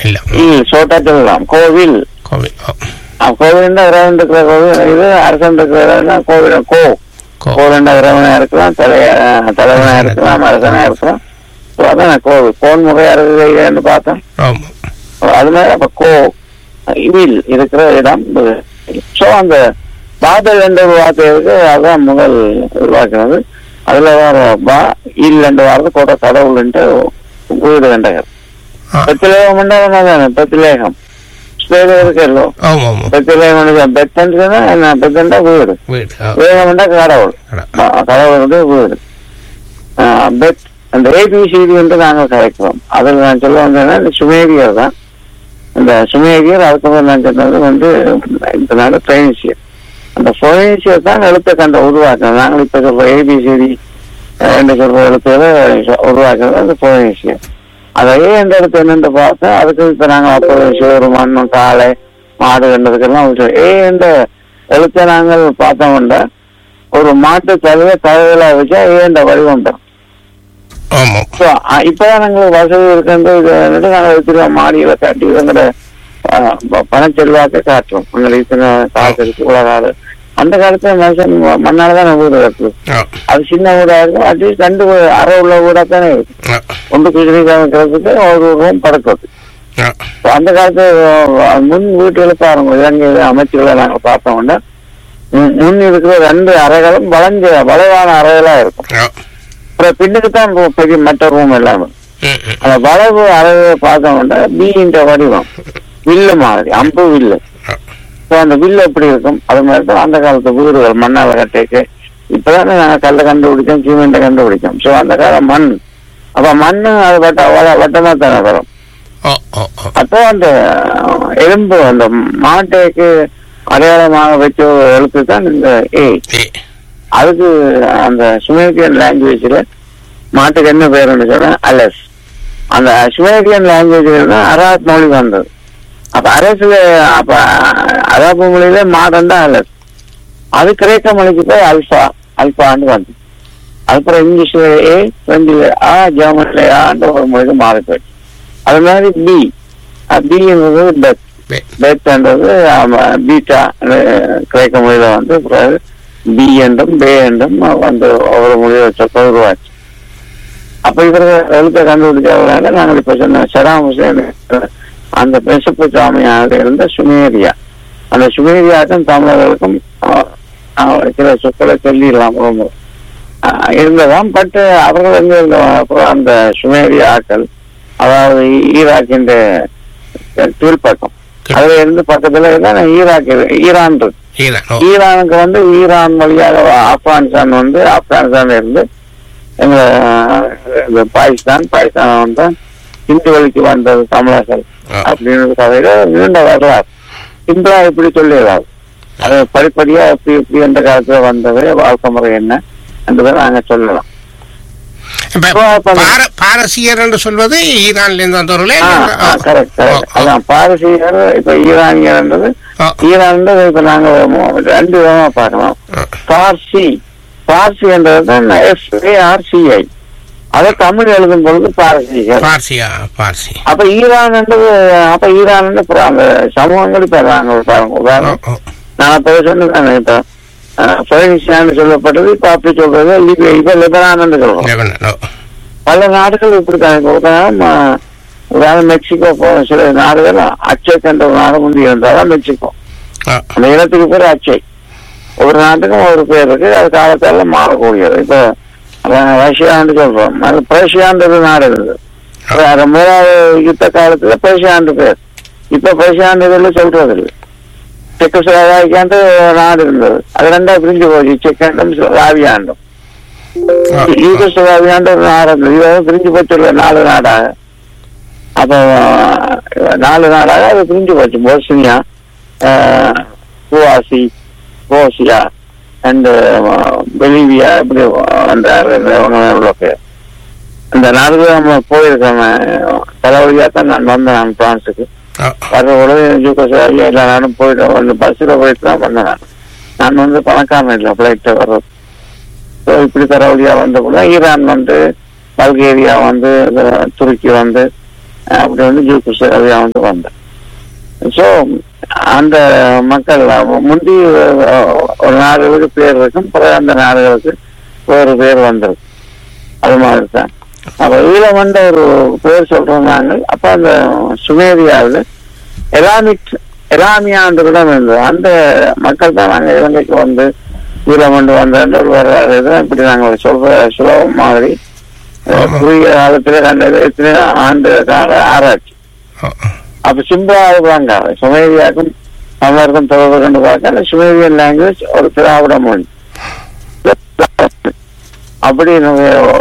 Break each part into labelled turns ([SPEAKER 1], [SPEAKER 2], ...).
[SPEAKER 1] இல்ல
[SPEAKER 2] இல் சோட்டா சொல்லலாம் கோவில்
[SPEAKER 1] கோவில் ஓ,
[SPEAKER 2] அஹ் கோவில் இறைவன் இருக்கிற கோவில் இது அரசன் இருக்கிற கோவில் கோ
[SPEAKER 1] கோ
[SPEAKER 2] கோவில் இறைவனா இருக்கலாம் தலை அஹ் தலைவனா இருக்கலாம் அரசனா இருக்கலாம் So அதான் கோவில் கோன் முறையா இருக்குன்னு பார்த்தோம்
[SPEAKER 1] ஆமா
[SPEAKER 2] அது மாதிரி அப்ப கோ இவில் இருக்கிற இடம் ஸோ அந்த பாதல் என்ற ஒரு வார்த்தை இருக்கு அதுதான் முதல் உருவாக்குனது அதுல வர பா இல் என்ற வார்த்தை கூட கடவுள் என்று வீடு கண்டகர்
[SPEAKER 1] ஆ.
[SPEAKER 2] பெத்திலேகம் தானே பெத்திலேகம் ஸ்பெயில இருக்கല്ലോ
[SPEAKER 1] ஆமா ஆமா
[SPEAKER 2] பெத்திலேகம் பெத்தன்றது என்ன பெத்தண்டா வீடு
[SPEAKER 1] வீடு ஆ,
[SPEAKER 2] வேகம்ண்டா கடவுள்
[SPEAKER 1] கடை.
[SPEAKER 2] ஆ, கடவுள் வந்து வீடு ஆ, பெத் அந்த ஏபிசிடி என்று நாங்கள் கலைக்கிறோம் அதில் நான் சொல்ல வந்தேன்னா இந்த சுமேரியர் தான் இந்த சுமேரியர் அதுக்கப்புறம் நான் சொன்னது வந்து இந்த நாடு பிரைனிசியர் அந்த பிரைனிசியர் தான் எழுத்தை கண்ட உருவாக்குறது நாங்கள் இப்ப சொல்ற ஏபிசிடி என்று சொல்ற எழுத்துக்களை உருவாக்குறது அந்த பிரைனிசியர் அதையே எந்த இடத்து என்னென்று பார்த்தா அதுக்கு இப்ப நாங்க அப்போ சிவரு மண்ணும் காளை மாடு கண்டதுக்கெல்லாம் விட்டு- ஏ என்ற எழுத்தை நாங்கள் பார்த்தோம்னா ஒரு மாட்டு தலையை தலையில வச்சா ஏ என்ற வடிவம் பெறும்
[SPEAKER 1] ஆமா
[SPEAKER 2] ஸோ இப்பதான் எங்களுக்கு வசதி இருக்குன்றது வந்துட்டு நாங்கள் வச்சிருக்கோம் மாடியில காட்டி எங்களோட பணச்செல்வாக்க காட்டுறோம் எங்களுக்கு இத்தனை காசு இருக்கு இவ்வளவு காடு அந்த காலத்துல மனுஷன் மண்ணால தான் வீடு கட்டுது
[SPEAKER 1] ஆ,
[SPEAKER 2] அது சின்ன வீடா இருக்கும் அட்லீஸ்ட் ரெண்டு வீ- அறை உள்ள வீடா தானே இருக்கும்
[SPEAKER 1] ஆ,
[SPEAKER 2] ஒன்று குதிரை கிடக்கிறதுக்கு ஒரு ரூம் பறக்கிறது
[SPEAKER 1] ஆ,
[SPEAKER 2] So அந்த காலத்து அஹ், முன் வீட்டுகளை பாருங்க இலங்கை அமைச்சுகளை நாங்க பார்த்தோம்னா முன் முன் இருக்கிற ரெண்டு அறைகளும் வளைஞ்ச வளைவான அறைகளா இருக்கும்
[SPEAKER 1] ஆ,
[SPEAKER 2] அப்புறம் பின்னுக்கு தான் ரூ- பெரிய மற்ற ரூம் எல்லாமே
[SPEAKER 1] ம், ம்,
[SPEAKER 2] அந்த வளைவு அறையை பார்த்தோம்னா பீன்ற வடிவம் வில்லு மாதிரி அம்பு வில்லு
[SPEAKER 1] ஆ,
[SPEAKER 2] ஸோ அந்த வில்லு எப்படி இருக்கும் அது மாதிரி தான் அந்த காலத்து வீடுகள் மண்ணால கட்டிக்கு இப்பதானே நாங்க கல்லை கண்டுபிடிச்சோம் சிமெண்ட்டை கண்டுபிடிச்சோம் ஸோ அந்த காலம் மண் அப்ப மண்ணு அது வட்ட வ- வட்டமா தானே வரும்
[SPEAKER 1] ஓ, ஓ, ஓ.
[SPEAKER 2] அப்போ அந்த எலும்பு அந்த மாட்டைக்கு அடையாளமாக வச்ச ஒரு எழுத்து தான் இந்த ஏ
[SPEAKER 1] ஏ,
[SPEAKER 2] அதுக்கு அந்த சுமேரியன் லாங்குவேஜ்ல மாட்டுக்கு என்ன பேருன்னு சொன்னா அலஸ் அந்த சுமேரியன் லாங்குவேஜ்ல அராத் மொழி வந்தது அப்ப அரசுல அப்ப அராபு மொழியில மாடன் தான் அலஸ் அது கிரேக்க மொழிக்கு போய் அல்பா அல்பான்னு வந்து அதுக்கப்புறம் இங்கிலீஷ்ல ஏ பிரெஞ்சுல ஆ ஜெர்மன்ல ஆன்ற ஒரு மொழிக்கு மாறி போயிடுச்சு அது மாதிரி பி பிங்கிறது பெத்
[SPEAKER 1] பே.
[SPEAKER 2] பெத்ன்றது பீட்டா கிரேக்க மொழியில வந்து பிறகு பி என்றும் பே என்றும் வந்து ஒவ்வொரு மொழியை சொற்கள் உருவாச்சு அப்ப இவர்கள் எழுத்தை கண்டுபிடிச்சவர்களால நாங்கள் இப்ப சொன்ன சதாம் ஹுசேன் அந்த மெசப்பொத்தாமியாக இருந்த சுமேரியா அந்த சுமேரியாக்கும் தமிழர்களுக்கும் ஆஹ், ஆஹ், சில சொற்களை சொல்லிடலாம் ரொம்ப ஆஹ், இருந்ததாம் பட் அவர்கள் எங்க இருந்த அப்புறம் அந்த சுமேரியா ஆக்கள் அதாவது ஈராக்கின் கீழ்ப்பக்கம் அதுல இருந்து பக்கத்துல தான் ஈராக் இருக்கு. ஈரான் இருக்கு
[SPEAKER 1] ஈரான் ஓ,
[SPEAKER 2] ஈரானுக்கு வந்து ஈரான் வழியாக ஆப்கானிஸ்தான் வந்து ஆப்கானிஸ்தான்ல இருந்து எங்க அஹ், இந்த பாகிஸ்தான் பாகிஸ்தான் வந்து இந்து வழிக்கு வந்தது தமிழர்கள்
[SPEAKER 1] ஆ.
[SPEAKER 2] அப்படின்னு கதையில நீண்ட வரலாறு சிம்பிளா இப்படி சொல்லிடலாம் அது படிப்படியா எப்படி எப்படி எந்த காலத்துல வந்தது வாழ்க்கை முறை என்ன என்றதை நாங்க சொல்லலாம்
[SPEAKER 1] இப்ப
[SPEAKER 2] இப்போ அப்ப அந்த-
[SPEAKER 1] பார- பாரசீகர் என்று சொல்வது ஈரான்ல இருந்து வந்தவர்களே
[SPEAKER 2] கரெக்ட் கரெக்ட் அதான் பாரசீகர் இப்ப ஈரானியர்ன்றது
[SPEAKER 1] ஆ.
[SPEAKER 2] ஈரான்ன்றது இப்ப நாங்க ரெண்டு விதமா பார்க்கலாம் பார்சி பார்சி என்றது தான் எஸ்ஏஆர்சிஐ அதை தமிழ் எழுதும் பொழுது பாரசீகர்
[SPEAKER 1] பார்சியா பார்சி
[SPEAKER 2] அப்ப ஈரான் என்றது அப்ப ஈரான் அந்த சமூகங்கள் இப்ப நாங்க பாருங்க
[SPEAKER 1] ஓ,
[SPEAKER 2] உதாரணம்
[SPEAKER 1] ஓ,
[SPEAKER 2] நான் இப்ப சொன்னேன் இப்ப பழனிசாமி சொல்லப்பட்டது இப்ப அப்படி சொல்றது லிபியா இப்ப லெபனான் என்று சொல்றோம்
[SPEAKER 1] லெபனான் ஓ,
[SPEAKER 2] பல நாடுகள் இப்படித்தான் உதாரணம் உதாரணம் மெக்சிகோ போன சில நாடுகள் அச்சேக் என்ற ஒரு நாடு முந்தி இருந்தாலும் மெக்சிகோ
[SPEAKER 1] ஆ,
[SPEAKER 2] அந்த இனத்துக்கு பேர் அச்சை ஒவ்வொரு நாட்டுக்கும் ஒரு பேர் இருக்கு அது காலத்தால மாறக்கூடியது இப்ப அஹ், ரஷ்யான்னு சொல்றோம் அது பிரஷியான்றது நாடு இருந்தது அப்புறம் மூணாவது யுத்த காலத்துல பிரஷியாண்டு பேர் இப்ப பிரஷியாண்டு இதுல சொல்றது இல்லை செக்கோஸ்லோவாக்கியாண்டு நாடு இருந்தது அது ரெண்டா பிரிஞ்சு போச்சு செக்கண்டும் ஸ்லாவியாண்டும்
[SPEAKER 1] ஆ,
[SPEAKER 2] யூகோஸ்லாவியாண்டு ஒரு நாடு இருந்தது இது வந்து பிரிஞ்சு போச்சுள்ள நாலு நாடாக அப்போ அஹ், நாலு நாடாக அது பிரிஞ்சு போச்சு போஸ்னியா குவாசி போசியா அண்ட் பெலிவியா இப்படி அந்த உள்ள பேர் அந்த நாடுகள் நம்ம போயிருக்கோம் தலைவலியா தான் நான் வந்தேன் நான் பிரான்ஸுக்கு
[SPEAKER 1] ஆ,
[SPEAKER 2] வர்ற உடனே யூகோஸ்லாவியா எல்லா நாடும் போயிட்டோம் வந்து பஸ்ஸில் போயிட்டு தான் வந்தேன் நான். நான் வந்து பணக்காரன் இல்லை ஃப்ளைட்டில் வர்றது ஸோ இப்படி தர வழியா வந்த கூட ஈரான் வந்து பல்கேரியா வந்து அஹ், துருக்கி வந்து அப்படி வந்து ஜூ கிறிஸ்தவா வந்து வந்தேன் ஸோ அந்த மக்கள் முந்தி அஹ், ஒரு நாடுகளுக்கு பேர் இருக்கும் பிறகு அந்த நாடுகளுக்கு வேறு பேர் வந்திருக்கு அது மாதிரி தான் அப்ப ஈழம் வந்த ஒரு பேர் சொல்றோம் நாங்கள் அப்ப அந்த சுமேரியாவில் எலாமிக் எலாமியாண்டு கூட இருந்தது அந்த மக்கள் தான் நாங்கள் இலங்கைக்கு வந்து ஈழம் கொண்டு வந்த ஒரு வரலாறு இது இப்படி நாங்கள் சொல்ற சுலபம் மாதிரி அஹ்,
[SPEAKER 1] ஆமா.
[SPEAKER 2] குறுகிய காலத்துல கண்டது எத்தனை ஆண்டு கால ஆராய்ச்சி
[SPEAKER 1] ஓ,
[SPEAKER 2] அப்ப சிம்பிளா இருப்பாங்க சுமேரியாக்கும் தமிழருக்கும் தொடர்பு கொண்டு பார்க்க சுமேரியன் லாங்குவேஜ் ஒரு திராவிட மொழி அப்படி நம்ம,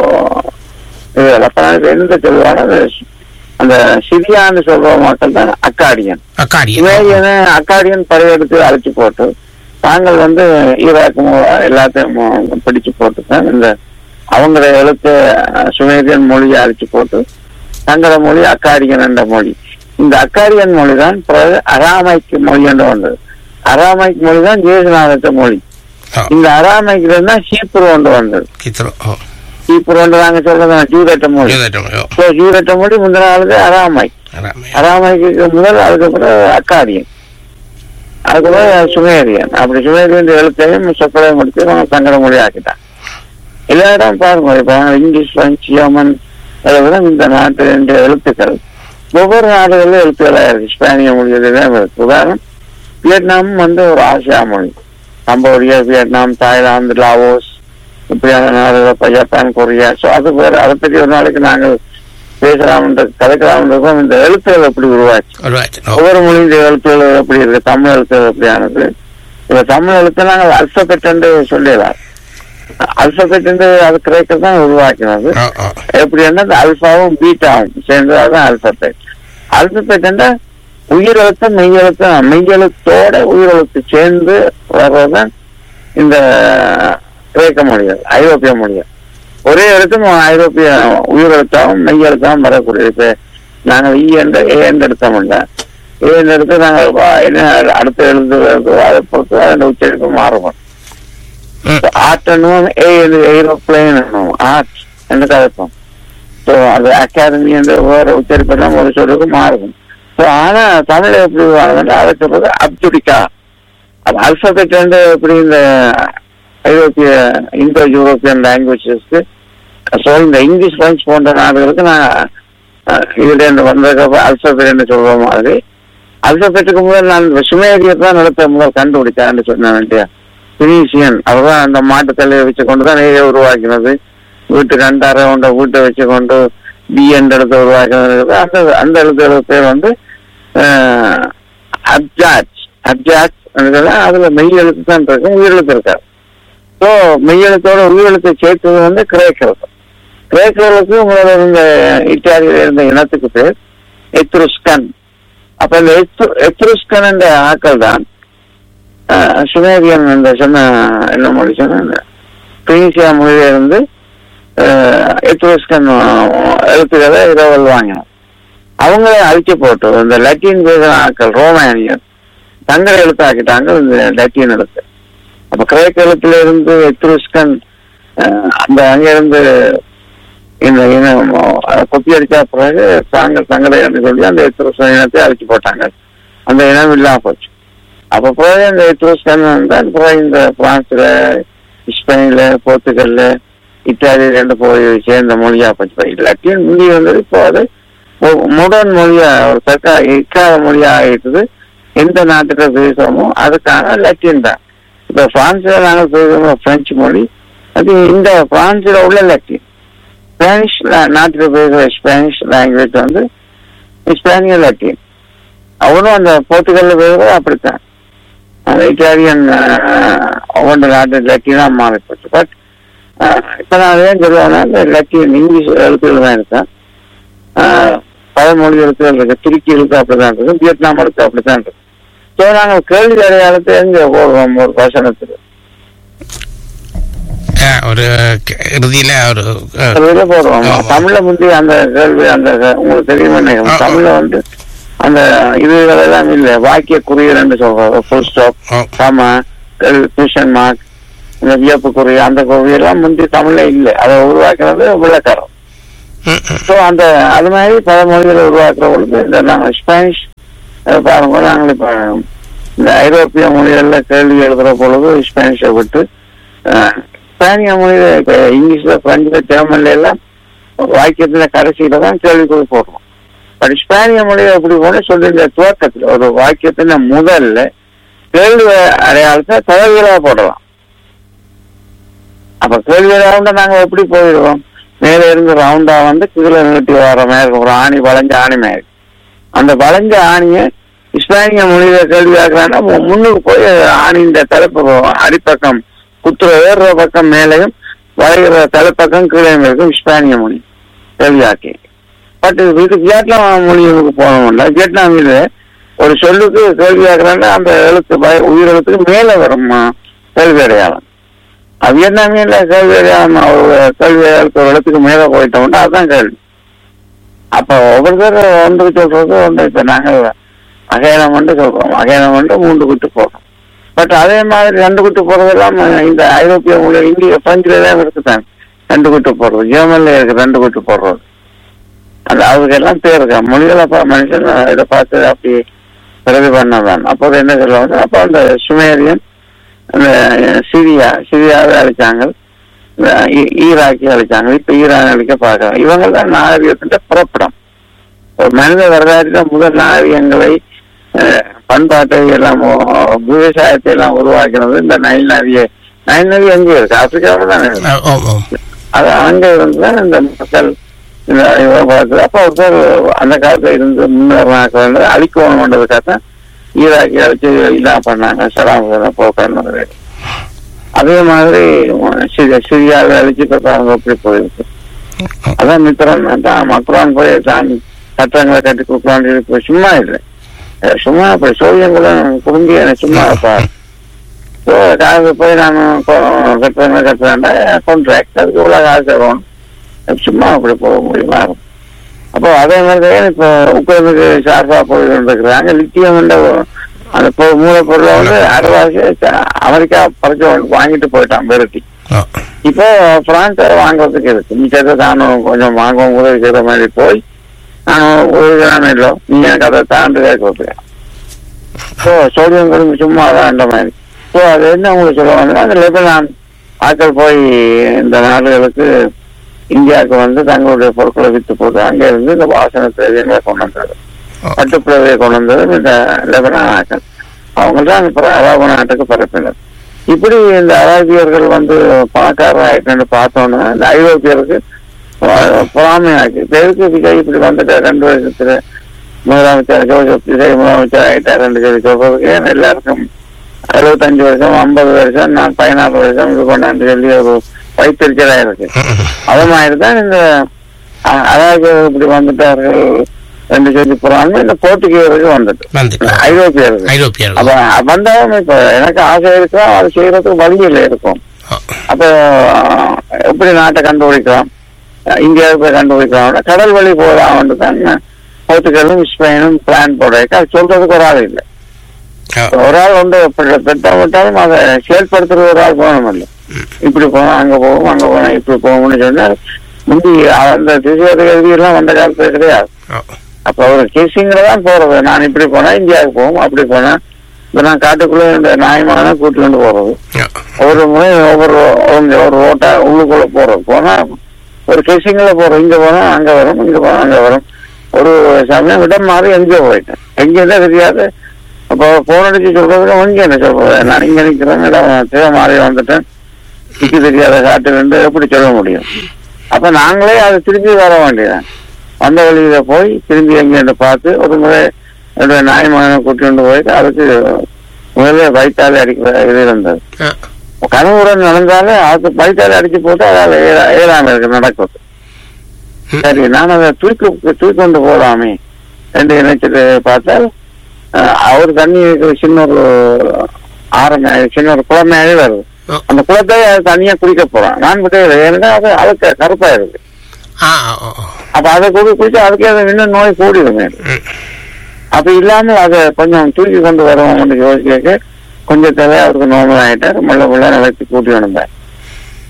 [SPEAKER 2] இது அப்ப நான் எந்த சொல்லுவாங்க அந்த அந்த சிரியான்னு சொல்ற மக்கள் தான் அக்காடியன்
[SPEAKER 1] அக்காடி
[SPEAKER 2] சுமேரியனை அக்காடியன் படையெடுத்து அழைச்சி போட்டு தாங்கள் வந்து ஈராக் மு- எல்லாத்தையும் மு- பிடிச்சு போட்டு தான் இந்த அவங்கள எழுத்து அஹ், சுமேரியன் மொழியை அழைச்சி போட்டு தங்கள மொழி அக்காடியன் என்ற மொழி இந்த அக்காடியன் மொழி தான் பிறகு அராமைக்கு மொழி என்று வந்தது அராமைக் மொழி தான் ஜேசுநாதத்த மொழி
[SPEAKER 1] ஓ,
[SPEAKER 2] இந்த அராமைக்கு தான் சீப்புரு ஒன்று வந்தது
[SPEAKER 1] கித்ரோ ஓ
[SPEAKER 2] சீப்புரு ஒன்று நாங்க சொல்றது ஜூதட்ட மொழி
[SPEAKER 1] யூதட்டம் ஓ
[SPEAKER 2] So, ஜூதட்ட மொழி முந்தின நாளுக்கு அராமைக்
[SPEAKER 1] அராமே
[SPEAKER 2] அராமைக்கு முதல் அதுக்கப்புறம் அக்காடியன் அதுக்கப்புறம் சுமேரியன் அப்படி சுமேரியன் எழுத்தையும் சொற்களையும் முடிச்சு நம்ம சங்கட மொழி ஆக்கிட்டான் எல்லா இடம் பாருங்க இப்ப இங்கிலீஷ் பிரெஞ்சு ஜெர்மன் அதெல்லாம் இந்த நாட்டு ரெண்டு எழுத்துக்கள் ஒவ்வொரு நாடுகளிலும் எழுத்துக்களாக இருக்கு ஸ்பானிய மொழி இதுதான் இருக்கு உதாரணம் வியட்நாம் வந்து ஒரு ஆசியா மொழி கம்போடியா வியட்நாம் தாய்லாந்து லாவோஸ் இப்படியான நாடுகள் இப்ப ஜப்பான் கொரியா ஸோ அது வேற அதை பற்றி ஒரு நாளைக்கு நாங்கள் பேசலாம் கதைக்கலாம் இருக்கோம் இந்த எழுத்துக்கள் எப்படி உருவாச்சு
[SPEAKER 1] உருவாச்சு ஓ
[SPEAKER 2] ஒவ்வொரு மொழியின் எழுத்துக்கள் எப்படி இருக்கு தமிழ் எழுத்துக்கள் எப்படியானது இப்ப தமிழ் எழுத்து நாங்கள் அல்பபெட் என்று சொல்லிடலாம் அல்பபெட் என்று அது கிரேக்க தான் உருவாக்கினது
[SPEAKER 1] ஓ ஓ
[SPEAKER 2] எப்படி அந்த அல்பாவும் பீட்டாவும் சேர்ந்ததான் அல்பபெட் அல்பபெட் என்ற உயிரெழுத்து மெய்யெழுத்து மெய்யெழுத்தோட உயிரெழுத்து சேர்ந்து வர்றதுதான் இந்த கிரேக்க மொழிகள் ஐரோப்பிய மொழிகள் ஒரே எழுத்தும் ஐரோப்பிய உயிரெழுத்தாவும் மெய்யெழுத்தாவும் வரக்கூடிய இப்ப நாங்கள் ஈ என்ற ஏ என்று எடுத்தோம்ல ஏ என்று எடுத்து நாங்கள் வா- என்ன அடுத்த எழுத்து வருதோ அதை பொறுத்து அதன் உச்சரிப்பு மாறுபடும்
[SPEAKER 1] ம்.
[SPEAKER 2] ஆர்ட் என்னும் ஏ என்று ஏரோப்ளைன் என்னும் ஆர்ட் என்று கதைப்போம் ஸோ அது அகாடமி என்ற வேற உச்சரிப்பெல்லாம் ஒரு சொல்லுக்கு மாறும் ஸோ ஆனா தமிழ் எப்படி வாங்க அதை சொல்றது அப்துடிக்கா அது அல்பபெட் வந்து எப்படி இந்த ஐரோப்பிய இந்தோ யூரோப்பியன் லாங்குவேஜஸ்க்கு ஸோ இந்த இங்கிலீஷ் பிரெஞ்சு போன்ற நாடுகளுக்கு நான் அஹ், இதுல இருந்து வந்ததுக்கு அல்பபெட் சொல்ற மாதிரி அல்பபெட்டுக்கு முதல் நான் சுமேரியத்தை தான் நிலத்தை முதல் கண்டுபிடிச்சான்னு சொன்னேன் இல்லையா பினீசியன் அவர்தான் அந்த மாட்டுத்தலையை வச்சு கொண்டு தான் நெய்யை உருவாக்கினது வீட்டுக்கு அண்டார கொண்ட வீட்டை வச்சு கொண்டு பி என்ற எழுத்தை உருவாக்கினது அந்த அந்த எழுத்து பேர் வந்து அஹ், அப்ஜாட் அப்ஜாட் அதுல மெய் எழுத்து தான் இருக்கும் உயிரெழுத்து இருக்காது ஸோ மெய்யெழுத்தோட உயிரெழுத்தை சேர்த்தது வந்து கிரேக்கர்கள் கிரேக்கர்களுக்கு முதல்ல இருந்த இத்தாலியில இருந்த இனத்துக்கு பேர் எத்ருஸ்கன் அப்ப இந்த எத்ரு- எத்ருஸ்கன் என்ற ஆக்கள் தான் அஹ், சுமேரியன் இந்த சொன்ன என்ன மொழி சொன்ன பினிசியா மொழியில இருந்து அஹ், எத்ருஸ்கன் எழுத்துக்களை இரவல் வாங்கினார் அவங்களே அழிச்சு போட்டு இந்த லத்தீன் பேசுற ஆக்கள் ரோமானியர் தங்களை எழுத்தாக்கிட்டாங்க இந்த லத்தீன் எழுத்து அப்ப கிரேக்க எழுத்துல இருந்து எத்ருஸ்கன் அஹ், அந்த அங்க இருந்து இந்த இனம் அஹ், கொப்பி அடிச்சா பிறகு தாங்கள் தங்களை என்று சொல்லி அந்த எத்ருஸ்கன் இனத்தை அழிச்சு போட்டாங்க அந்த இனம் இல்லாம போச்சு அப்ப பிறகு இந்த எத்ருஸ்கன் தான் பிறகு இந்த பிரான்ஸ்ல ஸ்பெயின்ல போர்த்துகல்ல இத்தாலியில இருந்து போய் சேர்ந்த மொழியா போச்சு இப்ப லத்தீன் மொழி வந்தது இப்போ அது முடன் மொழியா ஒரு தற்கா இக்கால மொழியா ஆயிட்டுது எந்த நாட்டுக்கு பேசுறோமோ அதுக்கான லத்தீன் தான் இப்ப பிரான்ஸ்ல நாங்கள் பேசுகிற பிரெஞ்சு மொழி அது இந்த பிரான்ஸ்ல உள்ள லத்தீன் ஸ்பானிஷ் லா- நாட்டுல பேசுகிற ஸ்பானிஷ் லாங்குவேஜ் வந்து ஸ்பானிய லத்தீன் அவரும் அந்த போர்த்துகல்ல பேசுறது அப்படித்தான் அந்த இட்டாலியன் ஒவ்வொரு நாட்டு லத்தீனா மாறி போச்சு பட் இப்ப நான் ஏன் சொல்லுவேன்னா இந்த லத்தீன் இங்கிலீஷ் எழுத்துக்கள் தான் இருக்கேன் பழமொழி எழுத்துக்கள் இருக்கு துருக்கி எழுத்து அப்படிதான் இருக்கு வியட்நாம் எழுத்து அப்படித்தான் இருக்கு ஸோ நாங்கள் கேள்வி அடையாளத்தை எங்க போடுறோம் ஒரு வசனத்துக்கு
[SPEAKER 1] ஆ, ஒரு க- இறுதியில ஒரு ஆ,
[SPEAKER 2] அதுல போடுறோம்
[SPEAKER 1] ஆமா.
[SPEAKER 2] தமிழ்ல முந்தி அந்த கேள்வி அந்த க- உங்களுக்கு தெரியுமா
[SPEAKER 1] ஆ,
[SPEAKER 2] நினைக்கிறேன்
[SPEAKER 1] ஆ.
[SPEAKER 2] தமிழ்ல வந்து அந்த இதுகளெல்லாம் இல்ல வாக்கிய குறியீடுன்னு சொல்றோம் ஃபுல் ஸ்டாப்
[SPEAKER 1] ஓ,
[SPEAKER 2] காமா டியூஷன் மார்க் இந்த வியப்பு குறி அந்த குறியெல்லாம் முந்தி தமிழ்ல இல்ல அதை உருவாக்குறது விளக்காரம்
[SPEAKER 1] ம், ம்.
[SPEAKER 2] ஸோ அந்த அது மாதிரி பல மொழிகளை உருவாக்குற பொழுது இந்த நாங்கள் ஸ்பானிஷ் அஹ், பாருங்க நாங்கள் இப்போ இந்த ஐரோப்பிய மொழிகள்ல கேள்வி எழுதுற பொழுது ஸ்பானிஷை விட்டு அஹ், ஸ்பானிய மொழியில இப்போ இங்கிலீஷ்ல பிரெஞ்சுல ஜெர்மன்ல எல்லாம் வாக்கியத்துல கடைசியில தான் கேள்விக்குள் போடுறோம் பட் ஸ்பானிய மொழியை எப்படி போன சொல்லி இந்த துவக்கத்துல ஒரு வாக்கியத்தின் முதல்ல கேள்வி அடையாளத்தை தலைவீழா போடலாம் அப்ப கேள்வி ரவுண்டா நாங்க எப்படி போயிடுவோம் மேல இருந்து ரவுண்டா வந்து கீழே நீட்டி வர மாதிரி இருக்கும் ஒரு ஆணி வளைஞ்ச ஆணி மாதிரி அந்த வளைஞ்ச ஆணிய இஸ்லாமிய மொழியில கேள்வி ஆக்குறாங்கன்னா மு- முன்னுக்கு போய் ஆணியின் தலைப்பு அடிப்பக்கம் குத்துற ஏறுற பக்கம் மேலையும் வளைகிற தலைப்பக்கம் கீழே இருக்கும் இஸ்பானிய மொழி கேள்வியாக்கி பட் இது வியட்நாம் மொழிக்கு போனோம்ல வியட்நாமில் ஒரு சொல்லுக்கு கேள்வி ஆக்குறாங்கன்னா அந்த எழுத்து பய- உயிரெழுத்துக்கு மேல வரும் ஆ, கேள்வி அடையாளம் அது வியட்நாமியில் கேள்வி அடையாளம் ஒரு கேள்வி அடையாளத்து ஒரு இடத்துக்கு மேல போயிட்டோம்னா அதுதான் கேள்வி அப்ப ஒவ்வொருத்தர் ஒன்றுக்கு சொல்றது ஒன்று இப்ப நாங்கள் அகைனம் வந்து சொல்றோம் அகைனம் வந்து மூன்று குட்டு போடுறோம் பட் அதே மாதிரி ரெண்டு குட்டு போடுறதெல்லாம் இந்த ஐரோப்பிய மொழி இந்திய பிரெஞ்சுல தான் இருக்குதான் ரெண்டு குட்டு போடுறது ஜெர்மன்ல இருக்கு ரெண்டு குட்டு போடுறது அந்த அதுக்கெல்லாம் பேர் இருக்கு மொழிகளை பா- மனுஷன் இதை பார்த்து அப்படி பிறகு பண்ணதான் அப்போ என்ன சொல்லுவாங்க அப்போ அந்த சுமேரியன் அந்த சிரியா சிரியாவை அழிச்சாங்க இந்த ஈ- ஈராக்கி அழிச்சாங்க இப்ப ஈரான் அழிக்க பார்க்கறாங்க இவங்க தான் நாகரிகத்தின் புறப்படம் ஒரு மனித வரலாற்றில் முதல் நாகரிகங்களை அஹ், பண்பாட்டை எல்லாம் ஓ- விவசாயத்தை எல்லாம் உருவாக்கினது இந்த நைல் நதியை நைல் நதி எங்கே இருக்கு ஆப்பிரிக்காவில் தானே இருக்கு
[SPEAKER 1] ஆ, ஓம் ஓம்
[SPEAKER 2] அது அங்க இருந்து தான் இந்த மக்கள் இந்த இவங்க பார்த்து அப்போ ஒருத்தர் அந்த காலத்துல இருந்து முன்னேறாக்கள் வந்து அழிக்கணுன்றதுக்காக தான் ஈராக்கி அழிச்சு இதான் பண்ணாங்க சலாம் போக்கான்னு அதே மாதிரி சிரியா சிரியாவை அழிச்சு இப்ப பாருங்க எப்படி போயிருக்கு அதான் மித்திரன் தான் மக்ரான் போய் தான் சட்டங்களை கட்டி கொடுக்கலான்னு இப்போ சும்மா இல்லை அஹ் சும்மா அப்படி சோழியங்களும் குறும்பி எனக்கு சும்மா இருப்பார் ஸோ காசு போய் நான் கட்டுறேன் கட்டுறேன்டா கான்ட்ராக்ட் அதுக்கு இவ்வளோ காசு தரும் சும்மா அப்படி போக முடியுமா அப்போ அதே மாதிரி தான் இப்போ உக்ரைனுக்கு சார்பா போயிட்டு இருக்கிறாங்க லித்தியம் என்ற ஒரு- அந்த பொ- மூலப்பொருளை வந்து அரைவாசி அமெரிக்கா பறிச்சு வாங்கிட்டு போயிட்டான் விரட்டி
[SPEAKER 1] ஆ.
[SPEAKER 2] இப்போ பிரான்ஸ் அதை வாங்குறதுக்கு இருக்கு மிச்சத்தை தானும் கொஞ்சம் வாங்கவும் உதவி செய்யற மாதிரி போய் நானும் உதவி இல்லை நீ எனக்கு அதை தாண்டு கேட்கறது ஸோ சோடியம் குழம்பு சும்மா தான் அந்த மாதிரி ஸோ அது என்ன உங்களுக்கு சொல்லுவாங்க அந்த லெபனான் ஆட்கள் போய் இந்த நாடுகளுக்கு இந்தியாவுக்கு வந்து தங்களுடைய பொருட்களை வித்து போட்டு அங்கே இருந்து இந்த வாசன திரவியங்களை கொண்டு வந்தாரு பட்டுப்புடவையை கொண்டு வந்தது இந்த லெபனான் ஆட்கள் அவங்க தான் இப்போ அரபு நாட்டுக்கு பரப்பினர் இப்படி இந்த அராபியர்கள் வந்து பணக்காரர் ஆயிட்டு பார்த்தோன்னா இந்த ஐரோப்பியருக்கு பொ- பொறாமையாச்சு எதுக்கு விஜய் இப்படி வந்துட்டு ரெண்டு வருஷத்துல முதலமைச்சர் ஜோசப் விஜய் முதலமைச்சர் ஆயிட்டார் ரெண்டு சொல்லி சொல்றதுக்கு ஏன் எல்லாருக்கும் அறுபத்தஞ்சு வருஷம் ஐம்பது வருஷம் நான் பதினாறு வருஷம் இது கொண்டாந்து சொல்லி ஒரு வைத்திருக்கிறதா இருக்கு அது மாதிரி தான் இந்த அ- அராபியர்கள் இப்படி வந்துட்டார்கள் ரெண்டு சொல்லி போறாங்க இந்த போர்த்துகீயருக்கு வந்துட்டு
[SPEAKER 1] வந்துட்டு
[SPEAKER 2] ஐரோப்பியர்கள்
[SPEAKER 1] ஐரோப்பியர்கள்
[SPEAKER 2] அப்ப வந்தாலும் இப்ப எனக்கு ஆசை இருக்கும் அது செய்யறதுக்கு வழியில் இருக்கும்
[SPEAKER 1] ஆ.
[SPEAKER 2] அப்ப அஹ், எப்படி நாட்டை கண்டுபிடிக்கலாம் அஹ், இந்தியாவுக்கு போய் கண்டுபிடிக்கலாம் கடல் வழி போகலாம்னு தான் போர்த்துகலும் ஸ்பெயினும் பிளான் போடுறதுக்கு அது சொல்றதுக்கு ஒரு ஆள் இல்லை
[SPEAKER 1] ஆ.
[SPEAKER 2] ஒரு ஆள் வந்து திட்டமிட்டாலும் அதை செயல்படுத்துறது ஒரு ஆள் போகணும் இல்லை இப்படி போனோம் அங்க போவோம் அங்க போனோம் இப்படி போவோம்னு சொன்னா முந்தி அந்த திசையோட எல்லாம் வந்த காலத்துல கிடையாது
[SPEAKER 1] ஆ.
[SPEAKER 2] அப்ப ஒரு கேசிங்ல தான் போறது நான் இப்படி போனா இந்தியாவுக்கு போவோம் அப்படி போனா இப்ப நான் காட்டுக்குள்ள இந்த நாயமான கூட்டிட்டு வந்து போறது
[SPEAKER 1] ஆ.
[SPEAKER 2] ஒவ்வொரு முறை ஒவ்வொரு ஒரு- ஒரு ரோட்டா உள்ளுக்குள்ள போறது போனா ஒரு கேசிங்ல போறோம் இங்க போனா அங்க வரும் இங்க போனா அங்க வரும் ஒரு சமயம் இடம் மாறி எங்கேயோ போயிட்டேன் எங்க இருந்தா தெரியாது அப்போ போன் அடிச்சு சொல்றதுக்கு எங்க என்ன சொல்றது நான் இங்க நிக்கிறேன் இடம் திசை மாறி வந்துட்டேன் திக்கு தெரியாத காட்டு ரெண்டு எப்படி சொல்ல முடியும் அப்ப நாங்களே அதை திரும்பி வர வேண்டியதான் வந்த வழியில போய் திரும்பி எங்கேன்னு பார்த்து ஒரு முறை என்னுடைய நாய் மகனை கூட்டிட்டு போயிட்டு அதுக்கு முதல்ல வயிற்றாலே அடிக்கிற இது இருந்தது
[SPEAKER 1] ஆ.
[SPEAKER 2] கனவுடன் நடந்தாலே அது வயிற்றாலே அடிச்சு போட்டு அதால ஏறா- ஏறாம இருக்கு நடக்குது சரி நான் அதை தூக்கி தூக்கி கொண்டு போலாமே என்று நினைச்சிட்டு பார்த்தால் அஹ், அவர் தண்ணி இருக்கிற சின்ன ஒரு ஆரம்ப சின்ன ஒரு குளமையாவே வருது
[SPEAKER 1] ஆ.
[SPEAKER 2] அந்த குளத்தை அது தனியா குடிக்க போறான் நான் விட்டு ஏன்னா அது அதுக்கு கருப்பா இருக்கு
[SPEAKER 1] ஆ, ஓ, ஓ.
[SPEAKER 2] அப்ப அதை குடி குடிச்சு அதுக்கு அது இன்னும் நோய் கூடிடுங்க
[SPEAKER 1] ம்.
[SPEAKER 2] அப்ப இல்லாமல் அதை கொஞ்சம் தூக்கி கொண்டு வருவோம்னு யோசிக்க கொஞ்சம் தேவை அவருக்கு நோமல் ஆயிட்டார் முள்ள முள்ள நிலைத்து கூட்டி வந்தார்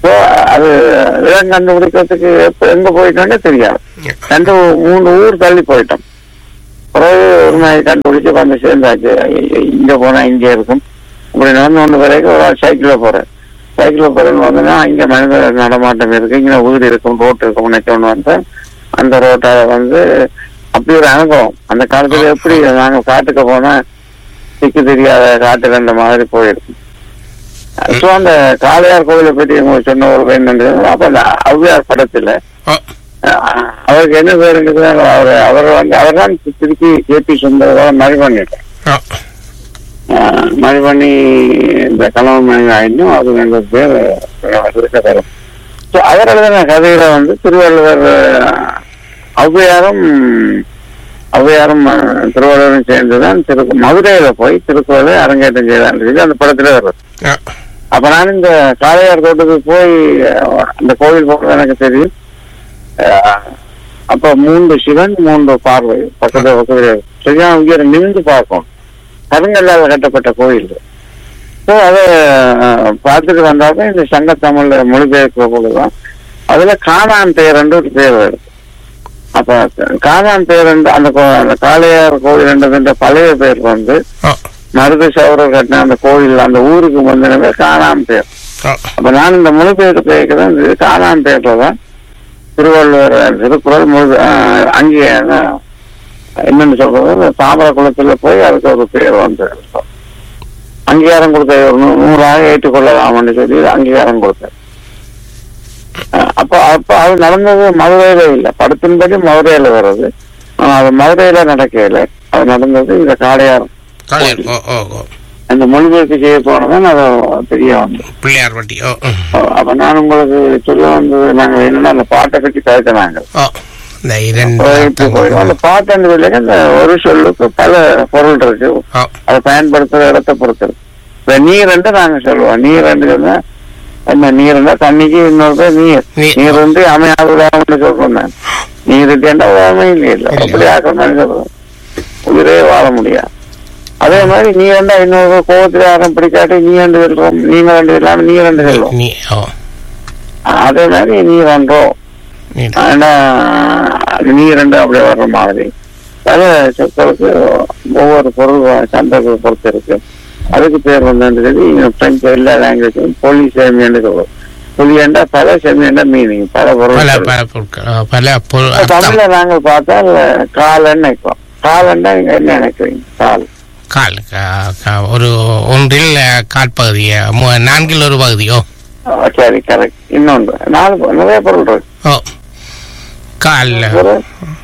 [SPEAKER 2] So, அது இடம் கண்டுபிடிக்கிறதுக்கு எப்ப எங்க போயிட்டோன்னே தெரியாது ரெண்டு மூணு ஊர் தள்ளி போயிட்டோம் பிறகு ஒரு மாதிரி கண்டுபிடிச்சு வந்து சேர்ந்தாச்சு ஐயையோ, இங்க போனா இங்க இருக்கும் இப்படி நடந்து ஒன்று வரைக்கும் ஒரு சைக்கிள்ல போறேன் சைக்கிள்ல போறேன்னு வந்தோன்னா இங்க மனித நடமாட்டம் இருக்கு இங்க வீடு இருக்கும் ரோட்டு இருக்கும் நினைச்சோன்னு வந்தேன் அந்த ரோட்டால வந்து அப்படி ஒரு அனுபவம் அந்த காலத்துல எப்படி நாங்க காட்டுக்கு போனா திக்கு தெரியாத காட்டு கண்ட மாதிரி போயிருக்கும் ஸோ அந்த காளையார் கோவிலை பற்றி உங்களுக்கு சொன்ன ஒரு பெண் அப்ப அந்த ஔவையார் படத்துல
[SPEAKER 1] ஓ
[SPEAKER 2] அஹ் அவருக்கு என்ன பேருங்கிறது அவர் அவர் வந்து அவர் தான் திருப்பி ஏபி சுந்தர மழை பண்ணிட்டார்
[SPEAKER 1] ஓ
[SPEAKER 2] அஹ் மழை பண்ணி இந்த கணவன் மனைவி ஆயிடும் அது எங்க பேர் இருக்க தரும் ஸோ அவர் எழுதின கதையில வந்து திருவள்ளுவர் அஹ், ஔவையாரும் ஔவையாரும் அஹ், திருவள்ளுவரும் சேர்ந்துதான் திரு மதுரையில போய் திருக்குறளை அரங்கேற்றம் செய்தான்னு சொல்லி அந்த படத்துல வருது
[SPEAKER 1] ஓ
[SPEAKER 2] அப்ப நான் இந்த காளையார் தோட்டத்துக்கு போய் அஹ், அந்த கோவில் போறது எனக்கு தெரியும் அஹ், அப்ப மூன்று சிவன் மூன்று பார்வை பக்கத்துல பக்கத்துல சரியா உயர நிமிந்து பார்க்கும் கருங்கல்லால் கட்டப்பட்ட கோயில் ஸோ அதை அஹ், பார்த்துட்டு வந்தாக்க இந்த சங்க தமிழ்ல மொழிபெயர்க்கிற பொழுதுதான் அதுல காணான் பேரண்டு ஒரு பேர் வருது அப்ப காணான் பேரண்டு அந்த கோ- அந்த காளையார் கோயில் என்ற பழைய பேர் வந்து
[SPEAKER 1] ஓ
[SPEAKER 2] மருது சௌரர் கட்டின அந்த கோயில் அந்த ஊருக்கு வந்தனவே காணாம் பேர்
[SPEAKER 1] ஓ
[SPEAKER 2] அப்ப நான் இந்த மொழிபெயர்ப்பு கேட்கிறேன் இது காணாம் பேர்ல தான் திருவள்ளுவர் திருக்குறள் முழு ஆஹ், அங்கே அஹ், என்னன்னு சொல்றது தாமர குளத்துல போய் அதுக்கு ஒரு பேர் வந்து அங்கீகாரம் கொடுத்த ஒரு நூ- நூறாக ஏற்றுக்கொள்ளலாம்னு சொல்லி அங்கீகாரம் கொடுத்தார் அஹ், அப்ப அப்ப அது நடந்தது மதுரையில இல்ல படத்தின்படி மதுரையில வருது ஆனா அது மதுரையில நடக்கல அது நடந்தது இந்த காளையார்
[SPEAKER 1] காளையர் ஓ ஓ ஓ
[SPEAKER 2] அந்த மொழிபெயர்ப்பு செய்ய போனதான் அது தெரிய வந்தது
[SPEAKER 1] பிள்ளையார் வட்டி ஓ ம்.
[SPEAKER 2] அப்ப நான் உங்களுக்கு சொல்ல வந்தது நாங்க என்னன்னா அந்த பாட்டை பற்றி பேசினாங்க
[SPEAKER 1] ஓ இந்த இரண்டு
[SPEAKER 2] இப்ப போய் அந்த பாட்டு சொல்லிங்க இந்த ஒரு சொல்லுக்கு பல பொருள் இருக்கு
[SPEAKER 1] ஓ
[SPEAKER 2] அதை பயன்படுத்துற இடத்தை பொறுத்து இருக்கு இப்ப நீர் நாங்க சொல்லுவோம் நீர் சொன்னா என்ன நீர்னா தண்ணிக்கு இன்னொரு பேர் நீர்
[SPEAKER 1] நீர்.
[SPEAKER 2] நீர் வந்து அமையாதுன்னு சொல்றேன் நான் நீர் இல்லையா அமையில இல்லை அப்படி ஆக்கணும்னு சொல்றேன் உயிரே வாழ முடியாது அதே மாதிரி நீ வேண்டா இன்னொரு கோபத்துல யாரும் பிடிக்காட்டி நீ ரெண்டு சொல்றோம் நீங்க ரெண்டு இல்லாம நீ ரெண்டு சொல்லுவோம்
[SPEAKER 1] நீ ஓ
[SPEAKER 2] அதே மாதிரி நீ ரெண்டோம்
[SPEAKER 1] நீ
[SPEAKER 2] ஆனா அது நீ ரெண்டு அப்படியே வர்ற மாதிரி பல சொற்களுக்கு ஒவ்வொரு பொருள் சந்தைகளை பொறுத்து இருக்கு அதுக்கு பேர் வந்து சொல்லி பிரெஞ்சு எல்லா லாங்குவேஜும் பொலி சேமியன்னு சொல்லுவோம் புலியண்டா பல சேமியண்டா மீனிங் பல பொருள்
[SPEAKER 1] பல
[SPEAKER 2] இருக்கு.
[SPEAKER 1] பல பொருட்கள் ஓ, பல பொருள்
[SPEAKER 2] இப்ப
[SPEAKER 1] அர்த்தம்
[SPEAKER 2] தமிழ்ல நாங்கள் பார்த்தா காலன்னு நினைப்போம் காலன்னா நீங்க என்ன நினைக்கிறீங்க கால்
[SPEAKER 1] கால் கா- கா- ஒரு ஒன்றில் அஹ், கால் பகுதி அஹ், மு- நான்கில் ஒரு பகுதியோ
[SPEAKER 2] ஆ, சரி கரெக்ட் இன்னொன்று நாலு பொ- நிறைய பொருள் இருக்கு
[SPEAKER 1] ஓ கால்
[SPEAKER 2] ஒரு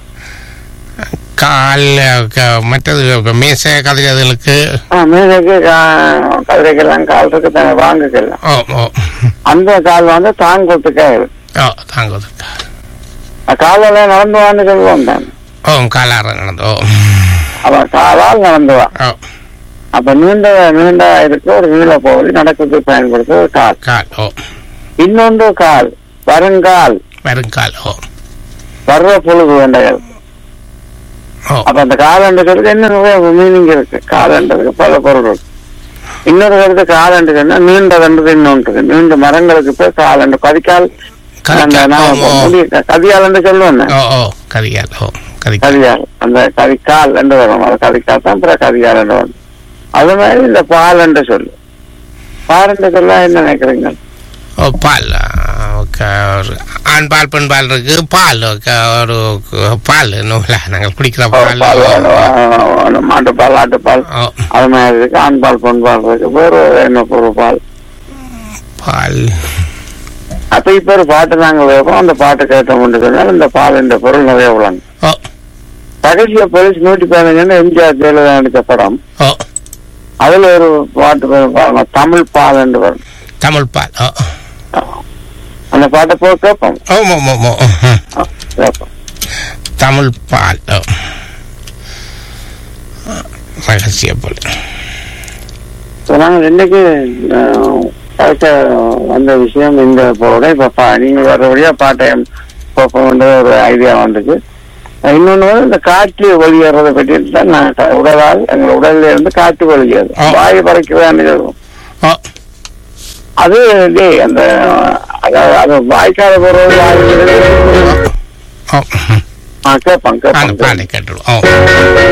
[SPEAKER 1] கால் அஹ், க- மற்றது இப்ப மேசை கதிரதுகளுக்கு
[SPEAKER 2] ஆ, மீனுக்கு கா- கதிரைக்கெல்லாம் கால் இருக்கு தானே வாங்குக்கெல்லாம்
[SPEAKER 1] ஓ ஓ
[SPEAKER 2] அந்த கால் வந்து தாங்கொத்துக்கா இருக்கு
[SPEAKER 1] ஓ தாங்குவது
[SPEAKER 2] காலால நடந்து வான்னு சொல்லுவோம் தான்
[SPEAKER 1] ஓ காலார நடந்து ஓ
[SPEAKER 2] அவன் காலால் நடந்து வா
[SPEAKER 1] ஓ
[SPEAKER 2] அப்ப நீண்ட நீண்ட இருக்கு ஒரு நீள பகுதி நடக்கிறதுக்கு பயன்படுத்த ஒரு கால்
[SPEAKER 1] கால் ஓ
[SPEAKER 2] இன்னொன்று கால் வருங்கால்
[SPEAKER 1] வருங்கால் ஓ
[SPEAKER 2] வர்ற பொழுது வேண்டைகள்
[SPEAKER 1] ஓ
[SPEAKER 2] அப்ப அந்த காலன்றதுக்கு என்ன நிறைய மீனிங் இருக்கு காலன்றதுக்கு பல பொருள் இருக்கு இன்னொரு கருத்து காலன்றதுன்னா நீண்டதுன்றது இன்னொன்று இருக்கு நீண்ட மரங்களுக்கு பேர் காலண்டு கதிக்கால் அந்த
[SPEAKER 1] கதிக்கால்
[SPEAKER 2] நான்
[SPEAKER 1] ஓ, ஓ.
[SPEAKER 2] முடி- கதியால் சொல்லுவேன் நான்.
[SPEAKER 1] ஓ ஓ கதிகால் ஓ கதிகால்
[SPEAKER 2] கதியால் அந்த கதிக்கால் என்று வரும் அது கதிக்கால் தான் அப்புறம் கதியால் என்று வரும் அது மாதிரி இந்த பால் என்று சொல்லு பால் என்று சொல்ல என்ன நினைக்கிறீங்க
[SPEAKER 1] ஓ பால் ஆ, க- ஒரு ஆண் பால் பெண் பால் இருக்கு பால் க- ஒரு க- பால் நூல நாங்கள் குடிக்கிற பால்
[SPEAKER 2] பால்
[SPEAKER 1] ஓ,
[SPEAKER 2] வேணும், மாட்டுப்பால் ஆட்டுப்பால்
[SPEAKER 1] ஓ
[SPEAKER 2] அது மாதிரி இருக்கு ஆண் பால் பெண் பால் இருக்கு வேறு என்ன ஒரு பால்
[SPEAKER 1] பால்
[SPEAKER 2] அப்ப இப்ப ஒரு பாட்டு நாங்க வைப்போம் அந்த பாட்டு கேட்டோம்னு சொன்னால் இந்த பால் இந்த பொருள் நிறைய விளங்கும்
[SPEAKER 1] ஓ
[SPEAKER 2] ரகசிய போலீஸ் நூற்றி பதினஞ்சுன்னு எம்ஜிஆர் ஜெயலலிதா நடிச்ச படம்
[SPEAKER 1] ஓ
[SPEAKER 2] அதுல ஒரு பாட்டு வரும் பாருங்க, தமிழ் பால் என்று வரும்
[SPEAKER 1] தமிழ் பால் ஓ
[SPEAKER 2] அந்த பாட்டை போய் கேட்போம்
[SPEAKER 1] ஓ மோ மோ மோ ம்.
[SPEAKER 2] ஆ, கேட்போம்
[SPEAKER 1] தமிழ் பால் ஓ ரகசிய பால்
[SPEAKER 2] So, நாங்க இன்னைக்கு அஹ், பேச வந்த விஷயம் இந்த போட இப்ப பா- நீங்க வர்றபடியா பாட்டையம் போன்ற ஒரு ஐடியா வந்துச்சு அஹ் இன்னொன்னு வந்து இந்த காற்று வெளியேறதை பற்றி தான் நான் க- உடலால் எங்க உடல்ல இருந்து காற்று வெளியேறும்
[SPEAKER 1] ஆ.
[SPEAKER 2] வாயு பறைக்கிறான்னு சொல்லுவோம்
[SPEAKER 1] ஓ
[SPEAKER 2] அது டேய் அந்த அதாவது அது வாய்க்கால போறது வாய்க்கிறது
[SPEAKER 1] ஓ
[SPEAKER 2] கேட்பான்
[SPEAKER 1] அந்த
[SPEAKER 2] கேட்பான்
[SPEAKER 1] பாலை கேட்டுடுவோம் ஓ